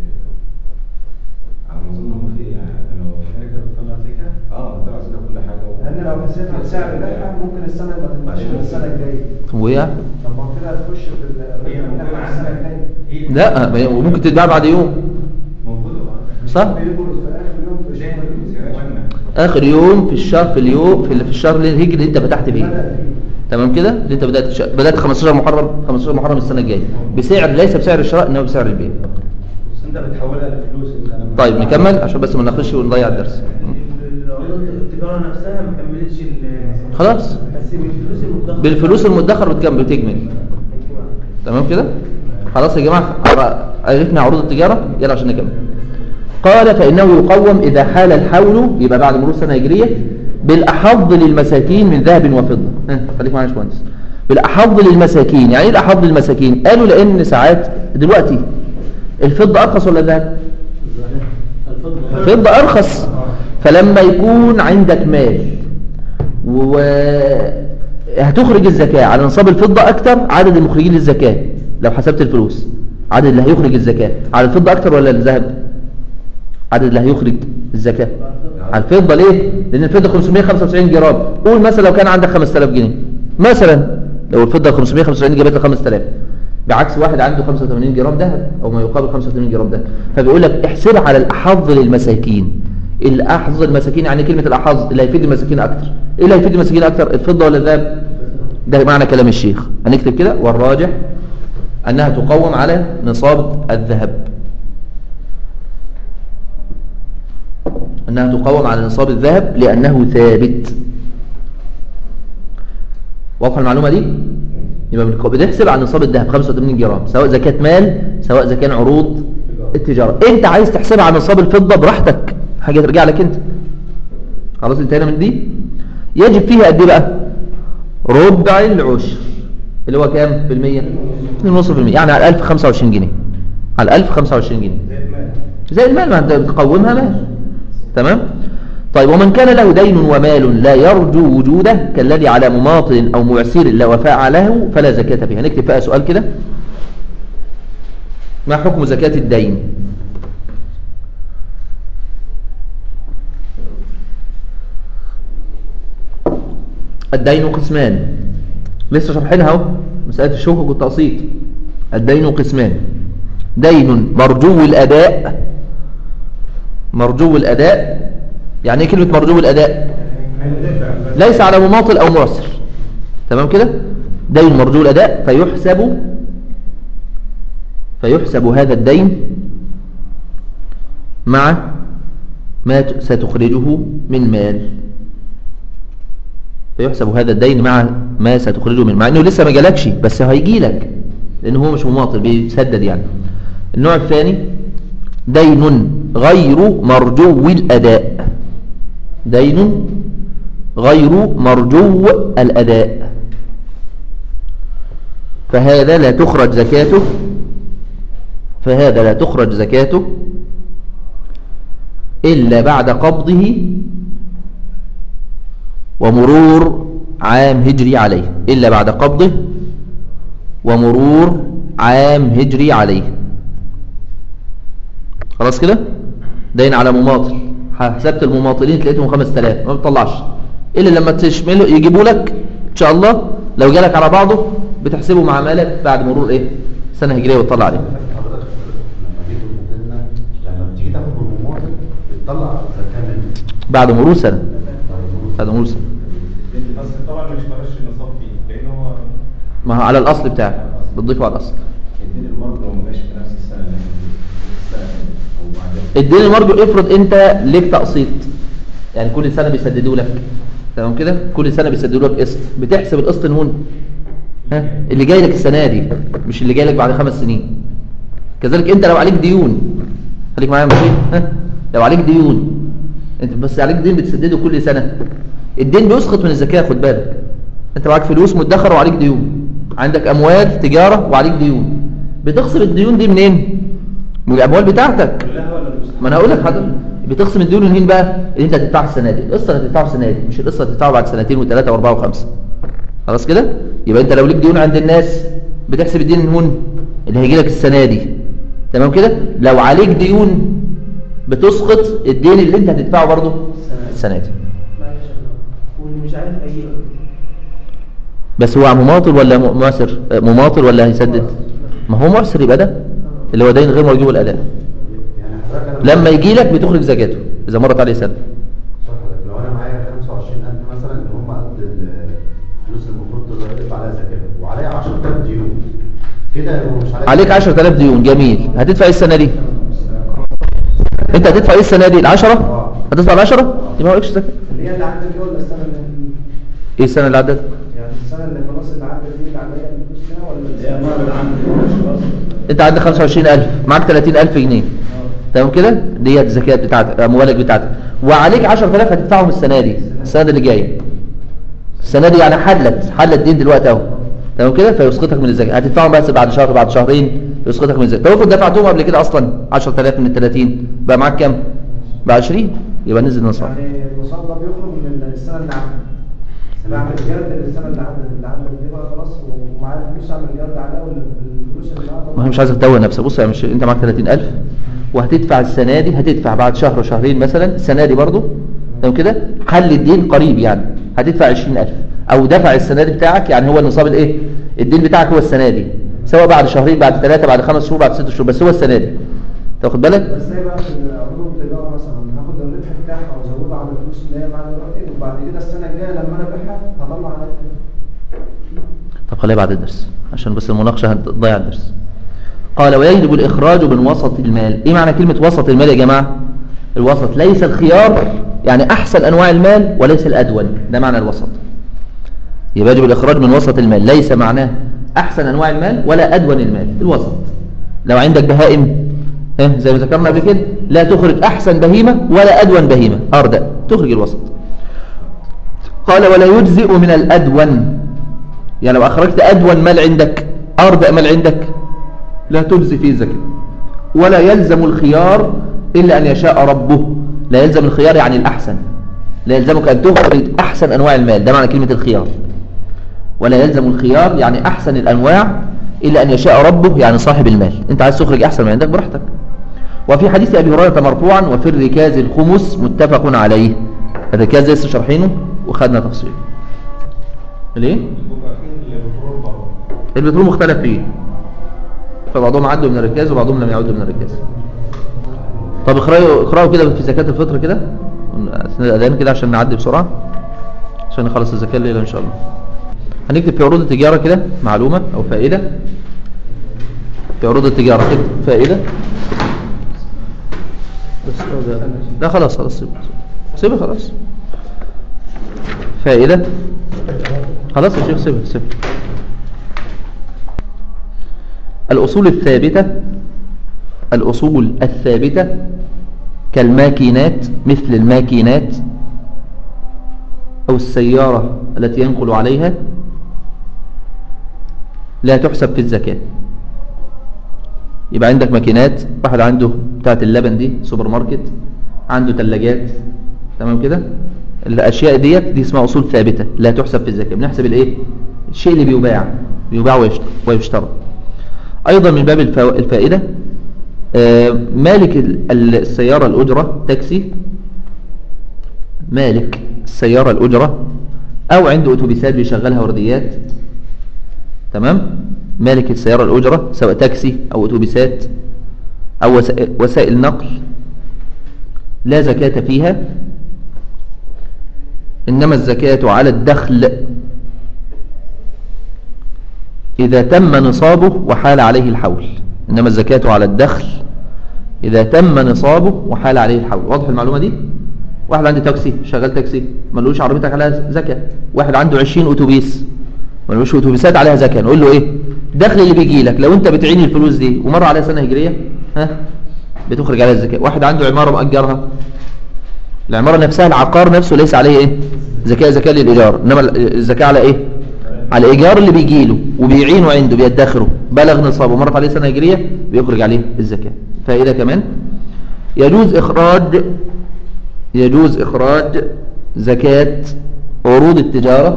على ما اظن هم في يعني كانوا شركه بتطلع زكاه اه طلع زي كل حاجه و... لان لو كسبت السعر بتاعها ممكن السنه ما تبقاش معلش. السنه الجايه ويا طب ما كده هتخش في ال- هي موجودة السنه الجايه لا ما هي- وممكن تتباع بعد يوم موجوده صح بيبرز في اخر يوم في زي الشهر ما اخر يوم في الشهر في اليوم في, في الشهر الهجري اللي انت فتحت فيه بدأ فيه. تمام كده اللي انت بدات الش... بدات 15 محرم 15 محرم السنه الجايه بسعر ليس بسعر الشراء انما بسعر البيع بس انت بتحولها لفلوس انت لما- طيب نكمل عشان بس ما ناخدش ونضيع الدرس عروض التجارة نفسها ما كملتش ال- خلاص بس بالفلوس المدخرة بالفلوس المدخر بتكمل بتجمل تمام كده خلاص يا جماعه عرفنا عروض التجاره يلا عشان نكمل قال فانه يقوم اذا حال الحول يبقى بعد مرور سنه هجريه بالاحظ للمساكين من ذهب وفضه ها خليك معايا يا باشمهندس بالاحظ للمساكين يعني ايه الاحظ للمساكين قالوا لان ساعات دلوقتي الفضه ارخص ولا الذهب الفضه ارخص فلما يكون عندك مال وهتخرج الزكاة على نصاب الفضة أكتر عدد المخرجين للزكاة لو حسبت الفلوس عدد اللي هيخرج الزكاة على الفضة أكتر ولا الذهب عدد اللي هيخرج الزكاة على الفضة ليه لأن الفضة 595 جرام قول مثلا لو كان عندك 5000 جنيه مثلا لو الفضة 595 جابت لك 5000 بعكس واحد عنده 85 جرام ذهب او ما يقابل 85 جرام ذهب فبيقول لك احسبها على الاحظ للمساكين الاحظ المساكين يعني كلمة الاحظ اللي هيفيد المساكين اكتر ايه اللي هيفيد المساكين اكتر الفضة ولا الذهب ده معنى كلام الشيخ هنكتب كده والراجح انها تقوم على نصاب الذهب انها تقوم على نصاب الذهب لانه ثابت واضحه المعلومه دي يبقى بنق- بنحسب عن نصاب الذهب 85 جرام سواء زكاة مال سواء زكاة عروض التجارة انت عايز تحسبها عن نصاب الفضة براحتك حاجة ترجع لك انت خلاص انتهينا من دي يجب فيها قد ايه بقى ربع العشر اللي هو كام في المية 2.5% يعني على 1000 25 جنيه على 1000 25 جنيه زي المال ما انت بتقومها مال تمام طيب ومن كان له دين ومال لا يرجو وجوده كالذي على مماطل أو معسير لا وفاء له فلا زكاة فيها نكتب فيها سؤال كده ما حكم زكاة الدين الدين قسمان لسه شرحينها اهو مسألة الشوكة والتقسيط الدين قسمان دين مرجو الأداء مرجو الأداء يعني ايه كلمة مرجو الأداء ليس على مماطل أو معسر تمام كده دين مرجو الأداء فيحسب فيحسب هذا الدين مع ما ت- ستخرجه من مال فيحسب هذا الدين مع ما ستخرجه من مع انه لسه ما جالكش بس هيجي لك لانه هو مش مماطل بيسدد يعني النوع الثاني دين غير مرجو الاداء دين غير مرجو الاداء فهذا لا تخرج زكاته فهذا لا تخرج زكاته إلا بعد قبضه ومرور عام هجري عليه إلا بعد قبضه ومرور عام هجري عليه خلاص كده دين على مماطل حسبت المماطلين تلاقيتهم 5000 ما بتطلعش إلا لما تشمله يجيبوا لك إن شاء الله لو جالك على بعضه بتحسبه مع مالك بعد مرور إيه سنة هجرية وتطلع عليه حضرتك لما جيتوا قلنا لما بتيجي تاخد من المواطن بتطلع زكاه منه بعد مرور سنة بعد مرور سنة بس طبعا مش فرش النصاب فيه لان هو ما هو على الأصل بتاعك بتضيفه على الأصل الدين المرض لو ما جاش في نفس السنه اللي احنا فيها، السنه او بعدها الدين المرجو افرض انت ليك تقسيط يعني كل سنة بيسددوا لك تمام كده كل سنة بيسددوا لك قسط بتحسب القسط نون ها اللي جاي لك السنة دي مش اللي جاي لك بعد خمس سنين كذلك انت لو عليك ديون خليك معايا ماشي ها لو عليك ديون انت بس عليك دين بتسدده كل سنة الدين بيسقط من الزكاة خد بالك انت معاك فلوس مدخرة وعليك ديون عندك اموال تجارة وعليك ديون بتخسر الديون دي منين من الاموال بتاعتك كلها ولا المستحق؟ ما انا هقول لك حضرتك بتقسم الديون منين بقى اللي انت هتدفعها السنه دي القسط اللي هتدفعه السنه دي مش القسط اللي هتدفعه بعد سنتين وثلاثه واربعه وخمسه خلاص كده يبقى انت لو ليك ديون عند الناس بتحسب الدين النون اللي هيجي لك السنه دي تمام كده لو عليك ديون بتسقط الدين اللي انت هتدفعه برضه السنه دي معلش أنا- واللي مش عارف اي بس هو مماطل ولا م- معسر آه، مماطل ولا هيسدد ما هو معسر يبقى ده اللي هو دين غير مرجو الاداء يعني حضرتك أنا- لما يجي لك بتخرج زكاته اذا مرت عليه سنه صح حضرتك. لو انا معايا 25000 مثلا اللي هم قد الفلوس اللي المفروض تدفع عليها زكاه وعليا 10000 ديون كده هو مش عليك عليك 10000 ديون جميل هتدفع ايه السنه دي انت هتدفع ايه السنه دي ال10 هتدفع ال10 يبقى ما عليكش زكاه اللي هي اللي عدت دي ولا السنه اللي ايه السنه اللي عدت يعني السنه اللي خلاص اللي عدت دي اللي عليا الفلوس فيها ولا اللي هي السنة مرت عندي انت عندك 25000 معاك 30000 جنيه تمام كده دي الزكاه بتاعتك اموالك بتاعتك وعليك 10000 هتدفعهم السنه دي السنه اللي جايه السنه دي يعني حلت حلت دين دلوقتي اهو تمام كده فيسقطك من الزكاه هتدفعهم بس بعد شهر بعد شهرين يسقطك من الزكاه طب افرض دفعتهم قبل كده اصلا 10000 من ال 30 بقى معاك كام بقى 20 يبقى نزل نصاب يعني المصاب ده بيخرج من السنه اللي عدت بعمل جرد للسنه اللي عدت اللي عدت دي بقى خلاص ومعايا الفلوس اعمل جرد عليها ولا بالفلوس اللي معايا ما هي مش عايزك تتوه نفسك بص يا مش انت معاك 30000 وهتدفع السنه دي هتدفع بعد شهر شهرين مثلا السنه دي برضو تمام كده حل الدين قريب يعني هتدفع 20000 او دفع السنه دي بتاعك يعني هو النصاب الايه الدين بتاعك هو السنه دي سواء بعد شهرين بعد ثلاثه بعد خمس شهور بعد ست شهور بس هو السنه دي تاخد بالك بس زي بقى في عروض التجاره مثلا هاخد الربح بتاعها وازوده على الفلوس اللي هي معايا دلوقتي وبعد كده السنه الجايه لما انا ابيعها هطلع عليها طب خليها بعد الدرس عشان بس المناقشه هتضيع الدرس قال ويجب الإخراج من وسط المال إيه معنى كلمة وسط المال يا جماعة الوسط ليس الخيار يعني أحسن أنواع المال وليس الأدون ده معنى الوسط يبقى يجب الإخراج من وسط المال ليس معناه أحسن أنواع المال ولا أدون المال الوسط لو عندك بهائم ها، زي ما ذكرنا قبل كده لا تخرج أحسن بهيمة ولا أدون بهيمة أردأ تخرج الوسط قال ولا يجزئ من الأدون يعني لو أخرجت أدون مال عندك أردأ مال عندك لا تجزي فيه زكاة ولا يلزم الخيار إلا أن يشاء ربه لا يلزم الخيار يعني الأحسن لا يلزمك أن تخرج أحسن أنواع المال ده معنى كلمة الخيار ولا يلزم الخيار يعني أحسن الأنواع إلا أن يشاء ربه يعني صاحب المال أنت عايز تخرج أحسن ما عندك براحتك وفي حديث أبي هريرة مرفوعا وفي الركاز الخمس متفق عليه الركاز لسه شرحينه وخدنا تفصيل ليه بيبقى فيه البترول بره البترول مختلف فيه فبعضهم عدوا من الركاز وبعضهم لم يعدوا من الركاز طب اقرأوا اقرأوا كده في زكاة الفطر كده أثناء الأذان كده عشان نعدي بسرعة عشان نخلص الزكاة الليلة إن شاء الله هنكتب في عروض التجارة كده معلومة أو فائدة في عروض التجارة كده فائدة بس هذا لا خلاص خلاص سيبه سيبه خلاص فائدة خلاص يا شيخ سيبه سيبه الأصول الثابتة الأصول الثابتة كالماكينات مثل الماكينات أو السيارة التي ينقل عليها لا تحسب في الزكاة يبقى عندك ماكينات واحد عنده بتاعت اللبن دي سوبر ماركت عنده ثلاجات تمام كده الأشياء ديت دي اسمها أصول ثابتة لا تحسب في الزكاة بنحسب الإيه الشيء اللي بيباع بيباع ويشت- ويشترى أيضا من باب الفوا- الفائدة آه، مالك ال- ال- السيارة الأجرة تاكسي مالك السيارة الأجرة أو عنده أتوبيسات بيشغلها ورديات تمام مالك السيارة الأجرة سواء تاكسي أو أتوبيسات أو وسائل- وسائل نقل لا زكاة فيها إنما الزكاة على الدخل إذا تم نصابه وحال عليه الحول إنما الزكاة على الدخل إذا تم نصابه وحال عليه الحول واضح المعلومة دي واحد عنده تاكسي شغال تاكسي ملوش عربيتك عليها زكاة واحد عنده 20 أتوبيس ملوش أتوبيسات عليها زكاة نقول له إيه الدخل اللي بيجي لك لو أنت بتعين الفلوس دي ومر عليها سنة هجرية ها بتخرج عليها الزكاة واحد عنده عمارة مأجرها العمارة نفسها العقار نفسه ليس عليه إيه زكاة زكاة للإيجار إنما الزكاة على إيه على الإيجار اللي بيجي له وبيعينه عنده بيدخره بلغ نصابه مرت عليه سنة هجرية بيخرج عليه الزكاة فائدة كمان يجوز إخراج يجوز إخراج زكاة عروض التجارة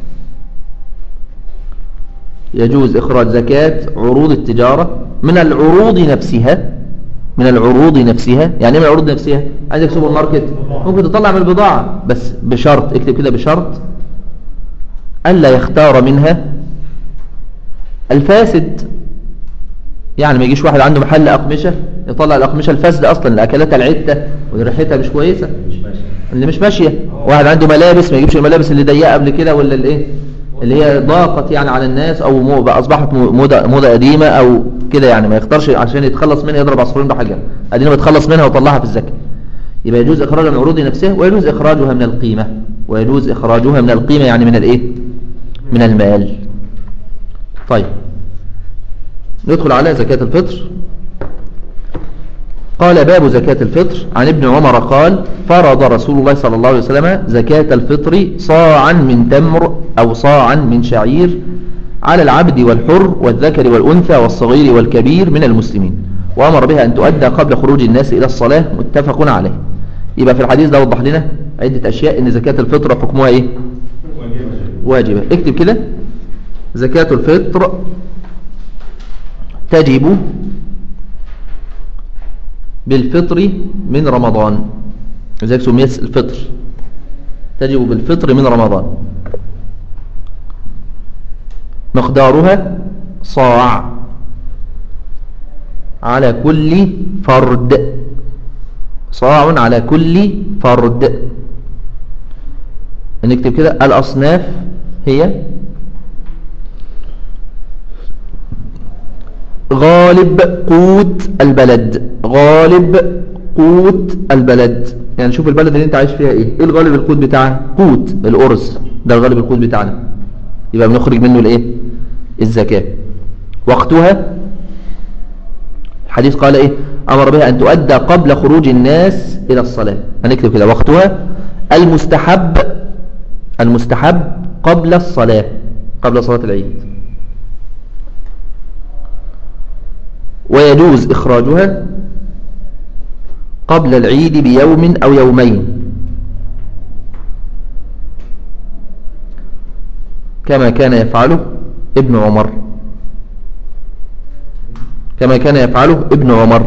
يجوز إخراج زكاة عروض التجارة من العروض نفسها من العروض نفسها يعني ايه من العروض نفسها عندك سوبر ماركت ممكن تطلع من البضاعة بس بشرط اكتب كده بشرط ألا يختار منها الفاسد يعني ما يجيش واحد عنده محل أقمشة يطلع الأقمشة الفاسدة أصلا الأكلات العتة وريحتها مش كويسة مش ماشي اللي مش ماشية واحد عنده ملابس ما يجيبش الملابس اللي ضيقة قبل كده ولا الايه اللي هي ضاقت يعني على الناس او مو بقى اصبحت مو- موضة, موضة قديمة او كده يعني ما يختارش عشان يتخلص منها يضرب عصفورين بحجر ادينا بيتخلص منها وطلعها في الزكاة يبقى يجوز اخراجها من عروض نفسها ويجوز اخراجها من القيمة ويجوز اخراجها من القيمة يعني من الايه من المال طيب ندخل على زكاة الفطر قال باب زكاة الفطر عن ابن عمر قال فرض رسول الله صلى الله عليه وسلم زكاة الفطر صاعا من تمر أو صاعا من شعير على العبد والحر والذكر والأنثى والصغير والكبير من المسلمين وأمر بها أن تؤدى قبل خروج الناس إلى الصلاة متفق عليه يبقى في الحديث ده وضح لنا عدة أشياء أن زكاة الفطر حكمها إيه واجبة اكتب كده زكاة الفطر تجب بالفطر من رمضان لذلك سميت الفطر تجب بالفطر من رمضان مقدارها صاع على كل فرد صاع على كل فرد نكتب كده الأصناف هي غالب قوت البلد غالب قوت البلد يعني شوف البلد اللي انت عايش فيها ايه ايه الغالب القوت بتاعها قوت الأرز ده الغالب القوت بتاعنا يبقى بنخرج منه الايه الزكاة وقتها الحديث قال ايه امر بها ان تؤدى قبل خروج الناس الى الصلاة هنكتب كده وقتها المستحب المستحب قبل الصلاة قبل صلاة العيد ويجوز إخراجها قبل العيد بيوم أو يومين كما كان يفعله ابن عمر كما كان يفعله ابن عمر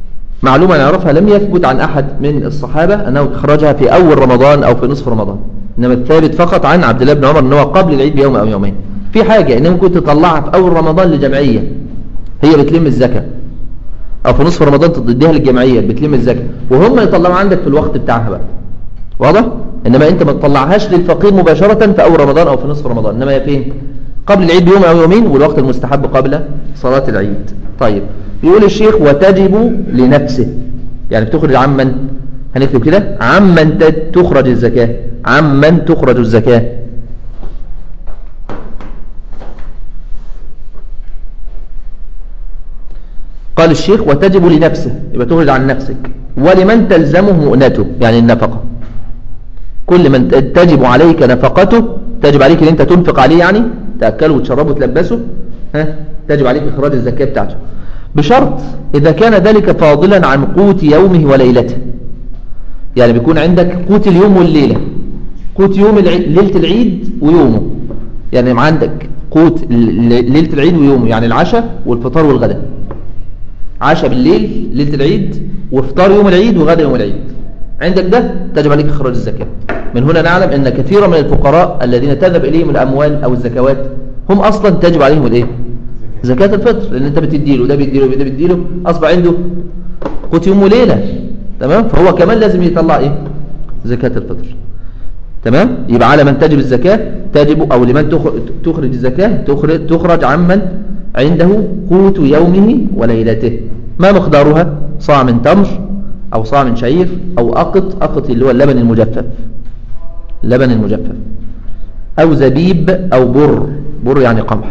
معلومة نعرفها لم يثبت عن أحد من الصحابة أنه إخراجها في أول رمضان أو في نصف رمضان إنما الثابت فقط عن عبد الله بن عمر إن هو قبل العيد بيوم أو يومين في حاجة إن ممكن تطلعها في أول رمضان لجمعية هي بتلم الزكاة أو في نصف رمضان تديها للجمعية بتلم الزكاة وهم يطلعوا عندك في الوقت بتاعها بقى واضح؟ إنما أنت ما تطلعهاش للفقير مباشرة في أول رمضان أو في نصف رمضان إنما هي فين؟ قبل العيد بيوم أو يومين والوقت المستحب قبل صلاة العيد طيب يقول الشيخ وتجب لنفسه يعني بتخرج عمن هنكتب كده عمن ت- تخرج الزكاة عمن تخرج الزكاة قال الشيخ وتجب لنفسه يبقى تخرج عن نفسك ولمن تلزمه مؤنته يعني النفقة كل من ت- تجب عليك نفقته تجب عليك ان انت تنفق عليه يعني تأكله وتشربه وتلبسه ها تجب عليك اخراج الزكاة بتاعته بشرط اذا كان ذلك فاضلا عن قوت يومه وليلته يعني بيكون عندك قوت اليوم والليلة قوت يوم العيد ليلة العيد ويومه يعني ما عندك قوت ال- ل- ليلة العيد ويومه يعني العشاء والفطار والغداء عشاء بالليل ليلة العيد وافطار يوم العيد وغدا يوم العيد عندك ده تجب عليك إخراج الزكاة من هنا نعلم أن كثيرا من الفقراء الذين تذهب إليهم الأموال أو الزكوات هم أصلا تجب عليهم الإيه؟ زكاة الفطر لأن أنت بتديله ده بيديله ده بيديله أصبح عنده قوت يوم وليلة تمام فهو كمان لازم يطلع إيه؟ زكاة الفطر تمام يبقى على من تجب الزكاة تجب أو لمن تخ- تخرج الزكاة تخرج, تخرج عمن عنده قوت يومه وليلته ما مقدارها صاع من تمر أو صاع من شعير أو أقط أقط اللي هو اللبن المجفف اللبن المجفف أو زبيب أو بر بر يعني قمح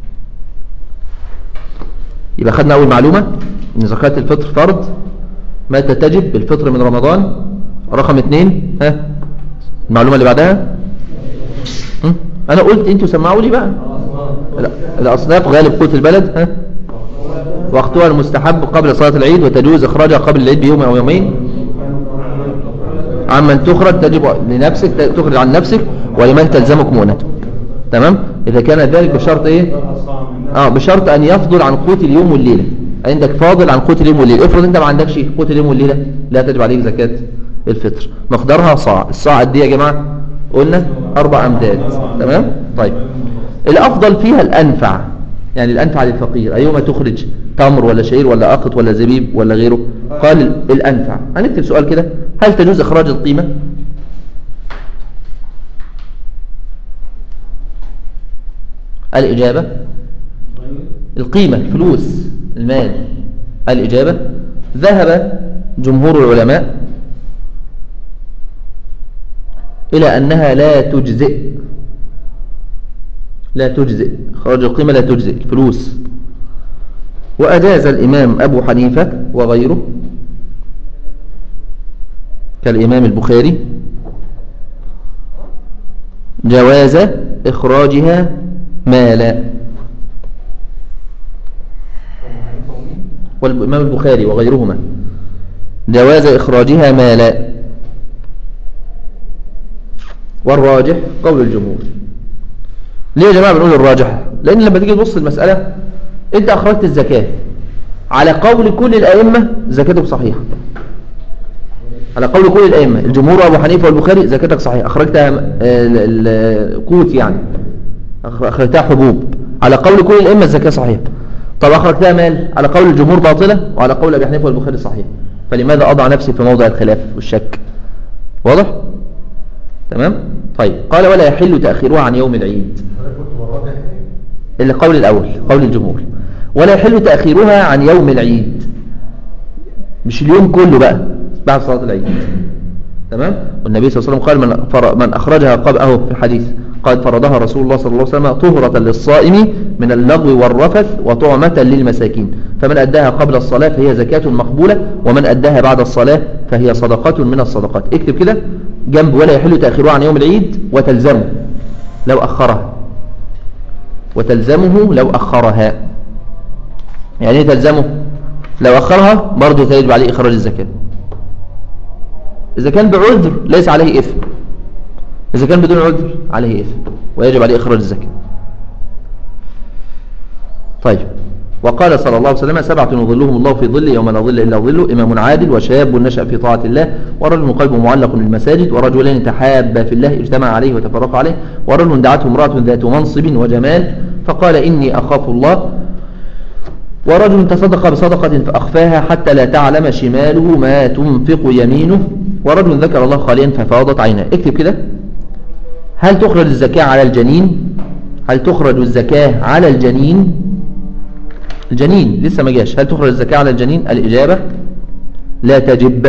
يبقى خدنا أول معلومة أن زكاة الفطر فرض متى تجب بالفطر من رمضان رقم اثنين ها المعلومة اللي بعدها هم؟ أنا قلت أنتوا سمعوا لي بقى لا الأصناف غالب قوت البلد ها وقتها المستحب قبل صلاة العيد وتجوز إخراجها قبل العيد بيوم أو يومين عمن تخرج تجب لنفسك تخرج عن نفسك ولمن تلزمك مؤنته تمام إذا كان ذلك بشرط إيه اه بشرط أن يفضل عن قوت اليوم والليلة عندك فاضل عن قوت اليوم والليلة افرض أنت ما عندكش قوت اليوم والليلة لا تجب عليك زكاة الفطر مقدارها صاع الصاع قد ايه يا جماعة قلنا أربع أمداد تمام طيب الأفضل فيها الأنفع يعني الأنفع للفقير أيهما تخرج تمر ولا شعير ولا أقط ولا زبيب ولا غيره قال ال- الأنفع هنكتب سؤال كده هل تجوز إخراج القيمة الإجابة القيمة الفلوس المال الإجابة ذهب جمهور العلماء إلى أنها لا تجزئ لا تجزئ خرج القيمة لا تجزئ الفلوس وأجاز الإمام أبو حنيفة وغيره كالإمام البخاري جواز إخراجها مالا والإمام البخاري وغيرهما جواز إخراجها مالا والراجح قول الجمهور ليه يا جماعة بنقول الراجح لأن لما تيجي تبص المسألة أنت أخرجت الزكاة على قول كل الأئمة زكاتك صحيحة على قول كل الأئمة الجمهور وأبو حنيفة والبخاري زكاتك صحيحة أخرجتها آه، ال- ال- القوت يعني أخ- أخرجتها حبوب على قول كل الأئمة الزكاة صحيحة طب أخرجتها مال على قول الجمهور باطلة وعلى قول أبي حنيفة والبخاري صحيح فلماذا أضع نفسي في موضع الخلاف والشك واضح تمام طيب قال ولا يحل تأخيرها عن يوم العيد القول الأول قول الجمهور ولا يحل تأخيرها عن يوم العيد مش اليوم كله بقى بعد صلاة العيد تمام والنبي صلى الله عليه وسلم قال من, فر من أخرجها قبل أهو في الحديث قال فرضها رسول الله صلى الله عليه وسلم طهرة للصائم من اللغو والرفث وطعمة للمساكين فمن أداها قبل الصلاة فهي زكاة مقبولة ومن أداها بعد الصلاة فهي صدقة من الصدقات اكتب كده جنب ولا يحل تأخيرها عن يوم العيد وتلزمه لو أخرها وتلزمه لو أخرها يعني ايه تلزمه لو أخرها برضه تجب عليه إخراج الزكاة إذا كان بعذر ليس عليه إثم إذا كان بدون عذر عليه إثم ويجب عليه إخراج الزكاة طيب وقال صلى الله عليه وسلم سبعة يظلهم الله في ظل يوم لا ظل إلا ظله إمام عادل وشاب نشأ في طاعة الله ورجل قلبه معلق بالمساجد ورجلان تحابا في الله اجتمع عليه وتفرقا عليه ورجل دعته امرأة ذات منصب وجمال فقال إني أخاف الله ورجل تصدق بصدقة فأخفاها حتى لا تعلم شماله ما تنفق يمينه ورجل ذكر الله خاليا ففاضت عيناه اكتب كده هل تخرج الزكاة على الجنين هل تخرج الزكاة على الجنين الجنين لسه ما جاش هل تخرج الزكاة على الجنين الإجابة لا تجب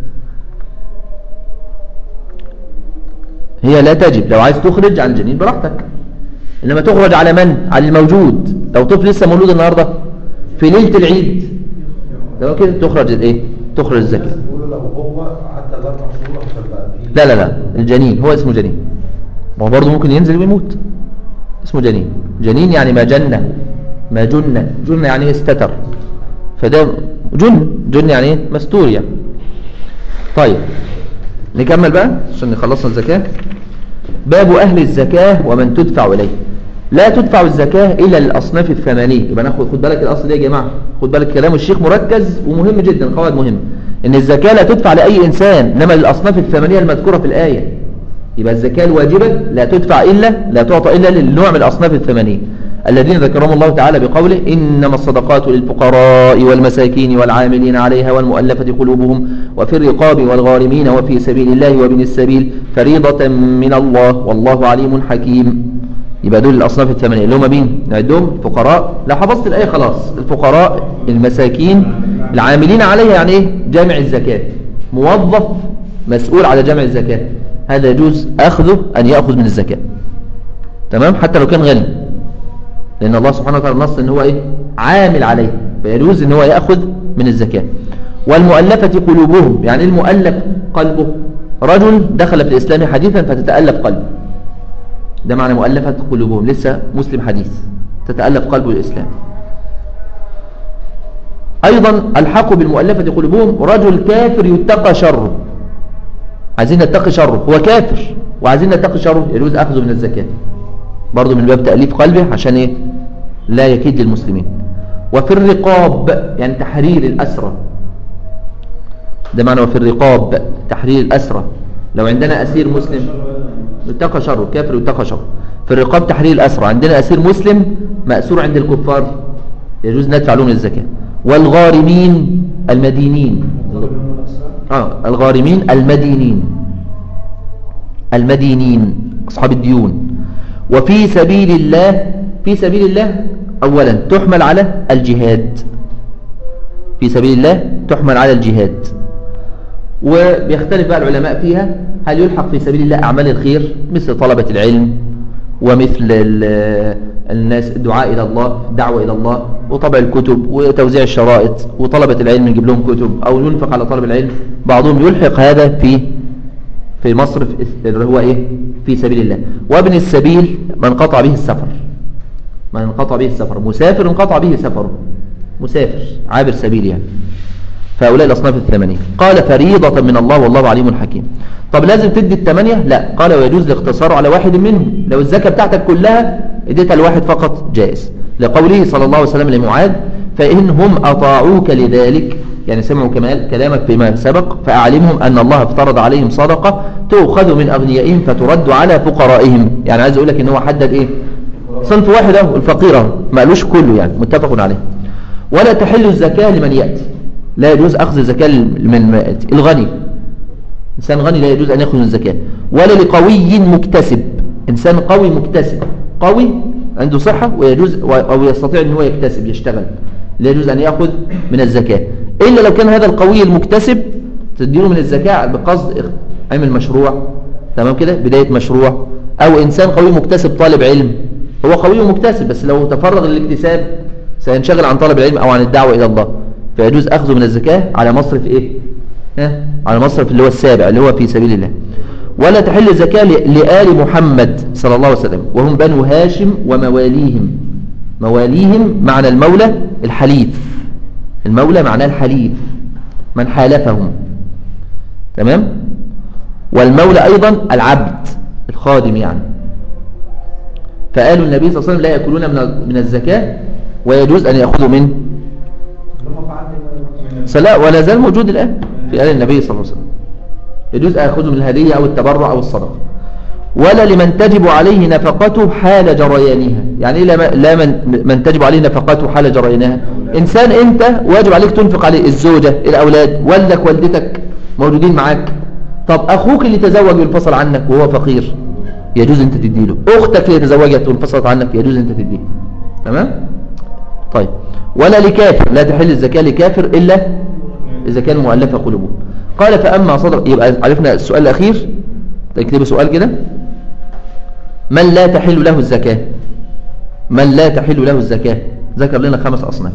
هي لا تجب لو عايز تخرج عن الجنين براحتك إنما تخرج على من على الموجود لو طفل لسه مولود النهاردة في ليلة العيد تمام كده تخرج الايه تخرج الزكاة بيقولوا لو هو عدى الاربع شهور فبقى فيه لا لا لا الجنين هو اسمه جنين ما هو برضه ممكن ينزل ويموت اسمه جنين جنين يعني ما جن ما جن جن يعني إيه استتر فده جن جن يعني ايه مستور يعني طيب نكمل بقى عشان نخلصنا الزكاة باب أهل الزكاة ومن تدفع إليه لا تدفع الزكاة إلى الأصناف الثمانية يبقى ناخد خد بالك الأصل ده يا جماعة خد بالك كلام الشيخ مركز ومهم جدا قواعد مهمة إن الزكاة لا تدفع لأي إنسان إنما للأصناف الثمانية المذكورة في الآية يبقى الزكاة الواجبة لا تدفع إلا لا تعطى إلا للنوع من الأصناف الثمانية الذين ذكرهم الله تعالى بقوله إنما الصدقات للفقراء والمساكين والعاملين عليها والمؤلفة قلوبهم وفي الرقاب والغارمين وفي سبيل الله وابن السبيل فريضة من الله والله عليم حكيم يبقى دول الأصناف الثمانية اللي هم مين نعدهم فقراء لا حفظت الآية خلاص الفقراء المساكين العاملين عليها يعني إيه جامع الزكاة موظف مسؤول على جامع الزكاة هذا يجوز أخذه أن يأخذ من الزكاة تمام حتى لو كان غني لأن الله سبحانه وتعالى نص أن هو إيه عامل عليه فيجوز أن هو يأخذ من الزكاة والمؤلفة قلوبهم يعني المؤلف قلبه رجل دخل في الإسلام حديثا فتتألف قلبه ده معنى مؤلفة قلوبهم لسه مسلم حديث تتألف قلبه الإسلام أيضا الحق بالمؤلفة قلوبهم رجل كافر يتقى شره عايزين نتقي شره هو كافر وعايزين نتقي شره يجوز أخذه من الزكاة برضه من باب تأليف قلبه عشان إيه لا يكيد للمسلمين وفي الرقاب يعني تحرير الأسرة ده معنى وفي الرقاب تحرير الأسرة لو عندنا أسير مسلم يتقى شره كافر يتقى شره في الرقاب تحرير الأسرة عندنا أسير مسلم مأسور عند الكفار يجوز ندفع لهم الزكاة والغارمين المدينين آه الغارمين المدينين المدينين أصحاب الديون وفي سبيل الله في سبيل الله أولا تحمل على الجهاد في سبيل الله تحمل على الجهاد وبيختلف بقى العلماء فيها هل يلحق في سبيل الله أعمال الخير مثل طلبة العلم ومثل ال- الناس الدعاء إلى الله دعوة إلى الله وطبع الكتب وتوزيع الشرائط وطلبة العلم نجيب لهم كتب أو ينفق على طلب العلم بعضهم يلحق هذا في في مصر في اللي هو إيه في سبيل الله وابن السبيل من قطع به السفر من انقطع به السفر مسافر انقطع به سفره مسافر عابر سبيل يعني فهؤلاء الأصناف الثمانية قال فريضة من الله والله عليم حكيم طب لازم تدي الثمانية لا قال ويجوز الاقتصار على واحد منهم لو الزكاة بتاعتك كلها اديتها لواحد فقط جائز لقوله صلى الله عليه وسلم لمعاذ فإنهم أطاعوك لذلك يعني سمعوا كمال كلامك فيما سبق فأعلمهم أن الله افترض عليهم صدقة تؤخذ من أغنيائهم فترد على فقرائهم يعني عايز أقول لك إن هو حدد إيه صنف واحد اهو الفقير اهو ما قالوش كله يعني متفق عليه ولا تحل الزكاة لمن يأتي لا يجوز أخذ الزكاة لمن ما يأتي الغني إنسان غني لا يجوز أن يأخذ من الزكاة ولا لقوي مكتسب إنسان قوي مكتسب قوي عنده صحة ويجوز أو يستطيع أن هو يكتسب يشتغل لا يجوز أن يأخذ من الزكاة إلا لو كان هذا القوي المكتسب تديله من الزكاة بقصد عمل مشروع تمام كده بداية مشروع أو إنسان قوي مكتسب طالب علم هو قوي ومكتسب بس لو تفرغ للاكتساب سينشغل عن طلب العلم أو عن الدعوة إلى الله فيجوز أخذه من الزكاة على مصرف إيه ها؟ على مصرف اللي هو السابع اللي هو في سبيل الله ولا تحل الزكاة ل- لآل محمد صلى الله عليه وسلم وهم بنو هاشم ومواليهم مواليهم معنى المولى الحليف المولى معناه الحليف من حالفهم تمام والمولى أيضا العبد الخادم يعني فقالوا النبي صلى الله عليه وسلم لا يأكلون من من الزكاة ويجوز أن يأخذوا من اللي هم في عهد سلا ولا زال موجود الآن في آل النبي صلى الله عليه وسلم يجوز أخذه من الهدية أو التبرع أو الصدقة ولا لمن تجب عليه نفقته حال جريانها يعني إيه لا لا من, من تجب عليه نفقته حال جريانها إنسان أنت واجب عليك تنفق عليه الزوجة الأولاد والدك والدتك موجودين معاك طب أخوك اللي تزوج وانفصل عنك وهو فقير يجوز أنت تديله أختك اللي تزوجت وانفصلت عنك يجوز أنت تديه تمام طيب ولا لكافر لا تحل الزكاة لكافر إلا إذا كان مؤلفة قلوبه قال فأما صدق يبقى عرفنا السؤال الأخير تكتب سؤال كده من لا تحل له الزكاة من لا تحل له الزكاة ذكر لنا خمس أصناف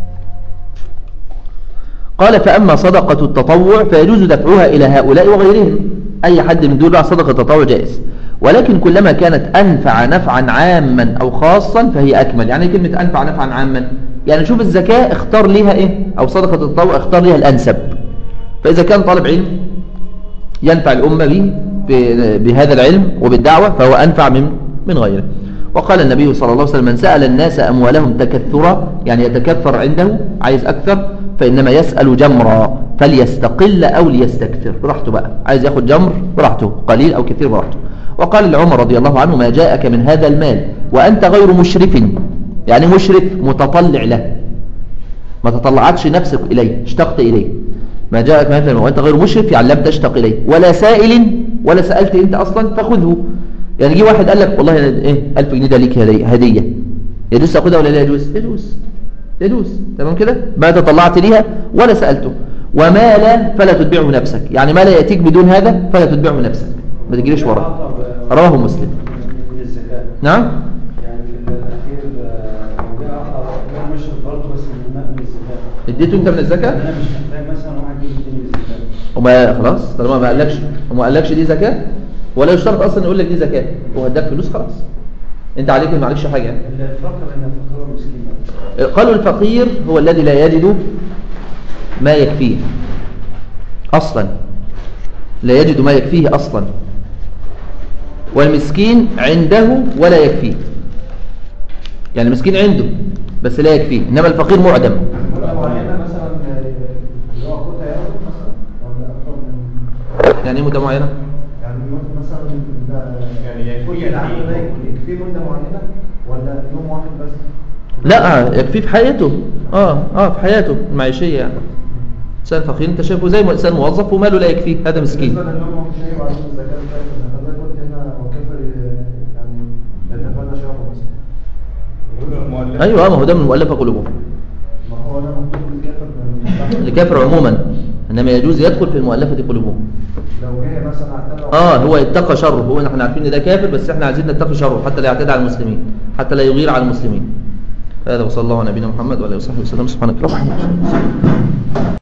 قال فأما صدقة التطوع فيجوز دفعها إلى هؤلاء وغيرهم أي حد من دول صدقة التطوع جائز ولكن كلما كانت أنفع نفعا عاما أو خاصا فهي أكمل يعني كلمة أنفع نفعا عاما يعني شوف الزكاة اختار ليها إيه أو صدقة التطوع اختار ليها الأنسب فإذا كان طالب علم ينفع الأمة به بهذا العلم وبالدعوة فهو أنفع من من غيره وقال النبي صلى الله عليه وسلم من سأل الناس أموالهم تكثرا يعني يتكثر عنده عايز أكثر فإنما يسأل جمرا فليستقل أو ليستكثر براحته بقى عايز ياخد جمر براحته قليل أو كثير براحته وقال لعمر رضي الله عنه ما جاءك من هذا المال وأنت غير مشرف يعني مشرف متطلع له ما تطلعتش نفسك إليه اشتقت إليه ما جاءك من هذا المال وأنت غير مشرف يعني لم تشتق إليه ولا سائل ولا سألت أنت أصلا فخذه يعني جه واحد قال لك والله ايه 1000 جنيه ده ليك هديه يجوز تاخدها ولا لا يجوز يجوز يجوز تمام كده ما تطلعت ليها ولا سألته وما لا فلا تتبعه نفسك يعني ما لا يأتيك بدون هذا فلا تتبعه نفسك ما تجريش وراه رواه مسلم من الزكاة نعم يعني في الأخير آه، لو جه أخر أنا مش برضه بس من الماء من الزكاة اديته انت من الزكاة أنا مش محتاج مثلا واحد يجيب الدنيا الزكاة وما خلاص طالما ما قالكش وما قالكش دي زكاة ولا يشترط اصلا يقول لك دي زكاة هو اداك فلوس خلاص انت عليك ما عليكش حاجة يعني. الفقر إن الفقير والمسكين بقى. قالوا الفقير هو الذي لا يجد ما يكفيه أصلا لا يجد ما يكفيه أصلا والمسكين عنده ولا يكفيه يعني المسكين عنده بس لا يكفيه إنما الفقير معدم مدة معينة مثلا آه، اللي هو كنت هياخد مثلا ولا أكتر من يعني ايه مدة معينة يعني ممكن مثلا ده- يعني يكفي كل العقد ده يكفيه مدة معينة ولا يوم واحد بس؟ لا يكفيه في حياته اه اه في حياته المعيشية يعني إنسان فقير أنت شايفه زي ما إنسان موظف وماله لا يكفيه هذا مسكين بالنسبة للنوم ممكن شيء وعليهم الزكاة بتاعت الزكاة ده قلت هنا وكفر يعني يتفادى شهره مثلا أيوة آه، ما هو ده من مؤلفة قلوبهم ما هو ده مكتوب للكافر من- الكافر عموما إنما يجوز يدخل في المؤلفة قلوبهم لو جه مثلا اعتبر اه هو يتقى شره هو احنا عارفين ان ده كافر بس احنا عايزين نتقي شره حتى لا يعتدي على المسلمين حتى لا يغير على المسلمين هذا وصلى الله على نبينا محمد وعلى اله وصحبه وسلم سبحانك اللهم وبحمدك